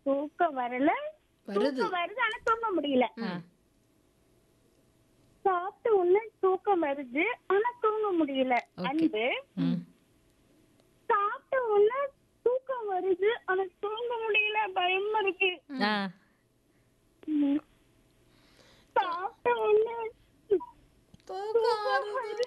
தூக்கம் வரல வருது தூக்கம் வருது ஆனா தூங்க முடியல ம். சாப்பிட்ட உடனே தூக்கம் வருது ஆனா தூங்க முடியல Okay. அன்பு ம். சாப்பிட்ட உடனே தூக்கம் வருது ஆனா தூங்க முடியல பயமா இருக்கு ஆ ம். சாப்பிட்ட உடனே தூக்கம் வருது.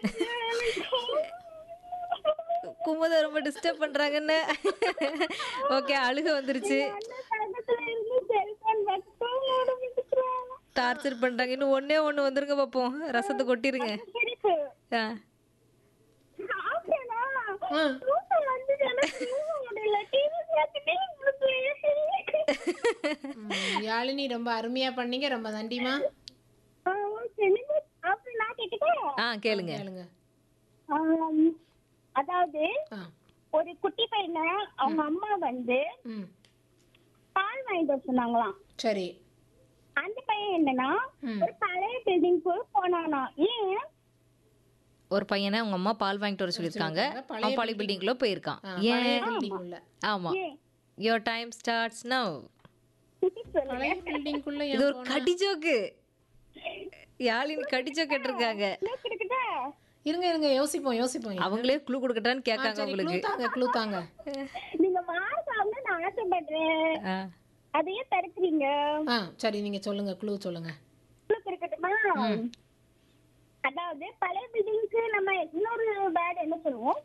குமுத ரொம்ப டிஸ்டர்ப் பண்றாங்கன்னு ஓகே அழுக வந்துருச்சு அந்த பக்கத்துல இருந்து செல்போன் பார்த்து தூங்க விட மாட்டேங்கிறாங்க. டார்ச்சர் பண்றாங்க இன்னும் ஒண்ணே ஒண்ணு வந்துருங்க பாப்போம் ரசத்தை கொட்டிருங்க சிரிப்பு. ஆ. சாப்பிட்டேனா? ஆ. தூக்கம் வந்துச்சு, ஆனா தூங்க முடியல. TV பார்த்துட்டே இருந்தேன். ம், யாழினி ரொம்ப அருமையா பண்ணீங்க ரொம்ப நன்றிமா ஆ, சரி. அப்புறம் நான் கேட்டுக்கா? ஆ கேளுங்க கேளுங்க ஆம், அதாவது ஆ ஒரு குட்டி பையனை அவங்க அம்மா வந்து ம் பால் வாங்கிட்டு வர சொன்னாங்களாம் சரி அந்த பையன் என்னன்னா ம். ஒரு பழைய பில்டிங்க்கு போனானா ஏன் ஒரு பையனை அவங்க அம்மா பால் வாங்கிட்டு வர சொல்லியிருக்காங்க பழைய அவன் பழைய பில்டிங்குள்ள போயிருக்கான் ஆ, ஏன் பழைய பில்டிங் உள்ள ஆமா ஏன் யோர் டைம் ஸ்டார்ட்ஸ் நவ் சொல்லுங்க பழைய பில்டிங்குள்ள இது ஒரு கடி ஜோக்கு யாழினி கடி ஜோக் கேட்டிருக்காங்க இன்னும் இருக்குதா? இருங்க இருங்க யோசிப்போம் யோசிப்போம் அவங்களே க்ளூ கொடுக்கட்டான்னு ஆ, கேட்காங்க சரி, உங்களுக்கு clue தாங்க க்ளூ தாங்க நீங்க மார்க் ஆகணும்னு நான் ஆசைப்படுறேன் ஆ. அதையே தடுக்கிறீங்க ஆ சரி நீங்க சொல்லுங்க க்ளூ சொல்லுங்க உங்களுக்கு இருக்கட்டுமா அதாவது பழைய பில்டிங்க்கு நம்ம இன்னொரு பேட் என்ன சொல்லுவோம்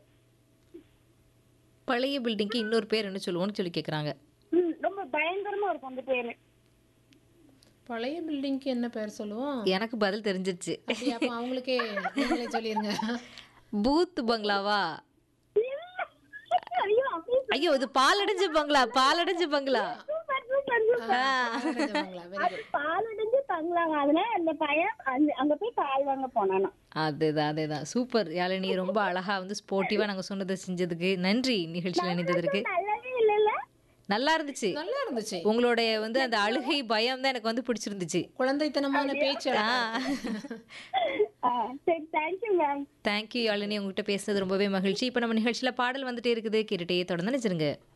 பழைய பில்டிங்க்கு இன்னொரு பேர் என்ன சொல்லுவோம்னு சொல்லி கேக்குறாங்க ம், ரொம்ப பயங்கரமா இருக்கும் அந்த பேரு பழைய பில்டிங்க்கு என்ன பேர் சொல்லுவோம் எனக்கு பதில் தெரிஞ்சிருச்சு அப்படியா அப்ப அவங்களுக்கே நீங்களே சொல்லிருங்க பூத் பங்களாவா ஐயோ அப்படி ஐயோ இது பாலடைஞ்ச பங்களா பாலடைஞ்ச பங்களா சூப்பர் சூப்பர் சூப்பர் வெரி அது பால் அடைஞ்சு தங்கலாங்க அதனால அந்த பையன் அந்த- அங்க போய் பால் வாங்க போனானா அதேதான் அதேதான் சூப்பர் யாழினி ரொம்ப அழகா வந்து ஸ்போர்ட்டிவா நாங்க சொன்னதை செஞ்சதுக்கு நன்றி நிகழ்ச்சியில் இணைந்ததற்கு நல்லாவே இல்லைல்ல நல்லா இருந்துச்சு நல்லா இருந்துச்சு உங்களுடைய வந்து அந்த அழுகை பயம் தான் எனக்கு வந்து பிடிச்சிருந்துச்சு குழந்தைத்தனமான பேச்சு அழகா இருக்கு. ஆ, சரி தேங்க்யூ மேம் தேங்க்யூ யாழினி உங்ககிட்ட பேசுனது ரொம்பவே மகிழ்ச்சி இப்போ நம்ம நிகழ்ச்சியில பாடல் வந்துட்டே இருக்குது கேட்டுட்டே தொடர்ந்து நினைச்சிருங்க